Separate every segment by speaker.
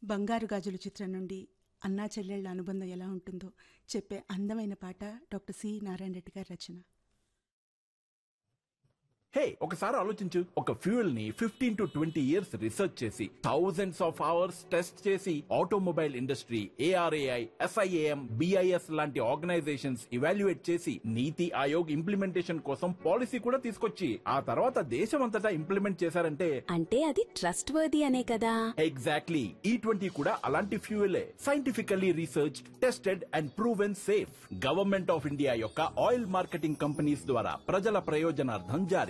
Speaker 1: బంగారు గాజులు చిత్రం నుండి అన్నా చెల్లెళ్ల అనుబంధం ఎలా ఉంటుందో చెప్పే అందమైన పాట డాక్టర్ సి నారాయణ రెడ్డి గారి రచన
Speaker 2: హే ఒకసారి ఆలోచించు ఒక ఫ్యూయల్ ని fifteen to twenty years research చేసి థౌజండ్స్ ఆఫ్ అవర్స్ టెస్ట్ చేసి automobile industry ARAI SIAM BIS లాంటి ఆర్గనైజేషన్స్ ఇవాల్యుయేట్ చేసి నీతి ఆయోగ్ ఇంప్లిమెంటేషన్ కోసం పాలసీ కూడా తీసుకొచ్చి ఆ తర్వాత దేశం అంతటా ఇంప్లిమెంట్ చేశారంటే
Speaker 3: అంటే అది ట్రస్ట్ వర్ది అనే కదా
Speaker 2: ఎగ్జాక్ట్లీ ఈ ట్వంటీ కూడా అలాంటి ఫ్యూయలే scientifically research tested and proven safe government of India యొక్క ఆయిల్ మార్కెటింగ్ కంపెనీస్ ద్వారా ప్రజల ప్రయోజనార్థం జారీ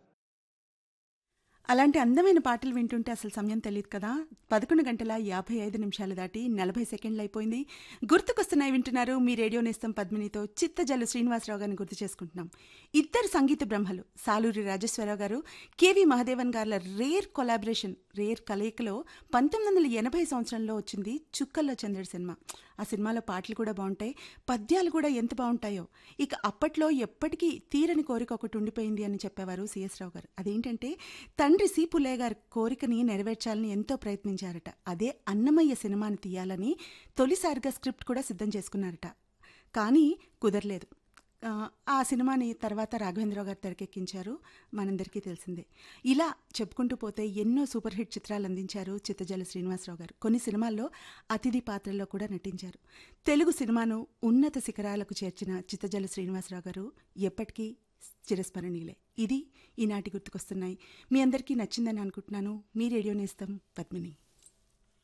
Speaker 1: అలాంటి అందమైన పాటలు వింటుంటే అసలు సమయం తెలియదు కదా పదకొండు గంటల యాభై ఐదు నిమిషాలు దాటి నలభై సెకండ్లు అయిపోయింది గుర్తుకొస్తున్నాయి వింటున్నారు మీ రేడియో నేస్తం పద్మినితో చిత్తజల్లు శ్రీనివాసరావు గారిని గుర్తు చేసుకుంటున్నాం ఇద్దరు సంగీత బ్రహ్మలు సాలూరి రాజేశ్వరరావు గారు కేవి మహదేవన్ గార్ల రేర్ కొలాబరేషన్ రేర్ కలయికలో పంతొమ్మిది వందల ఎనభై సంవత్సరంలో వచ్చింది చుక్కల్లో చంద్రుడి సినిమా ఆ సినిమాలో పాటలు కూడా బాగుంటాయి పద్యాలు కూడా ఎంత బాగుంటాయో ఇక అప్పట్లో ఎప్పటికీ తీరని కోరిక ఒకటి ఉండిపోయింది అని చెప్పేవారు సిఎస్ రావు గారు అదేంటంటే తండ్రి సి పుల్లయ్య గారి కోరికని నెరవేర్చాలని ఎంతో ప్రయత్నించారట అదే అన్నమయ్య సినిమాని తీయాలని తొలిసారిగా స్క్రిప్ట్ కూడా సిద్ధం చేసుకున్నారట కానీ కుదరలేదు ఆ, ఆ సినిమాని తర్వాత రాఘవేంద్రరావు గారు తెరకెక్కించారు మనందరికీ తెలిసిందే ఇలా చెప్పుకుంటూ పోతే ఎన్నో సూపర్ హిట్ చిత్రాలు అందించారు చిత్తజల శ్రీనివాసరావు గారు కొన్ని సినిమాల్లో అతిథి పాత్రల్లో కూడా నటించారు తెలుగు సినిమాను ఉన్నత శిఖరాలకు చేర్చిన చిత్తజల శ్రీనివాసరావు గారు ఎప్పటికీ చిరస్మరణీయులే ఇది ఈనాటి గుర్తుకొస్తున్నాయి మీ అందరికీ నచ్చిందని అనుకుంటున్నాను మీ రేడియో నేస్తం పద్మిని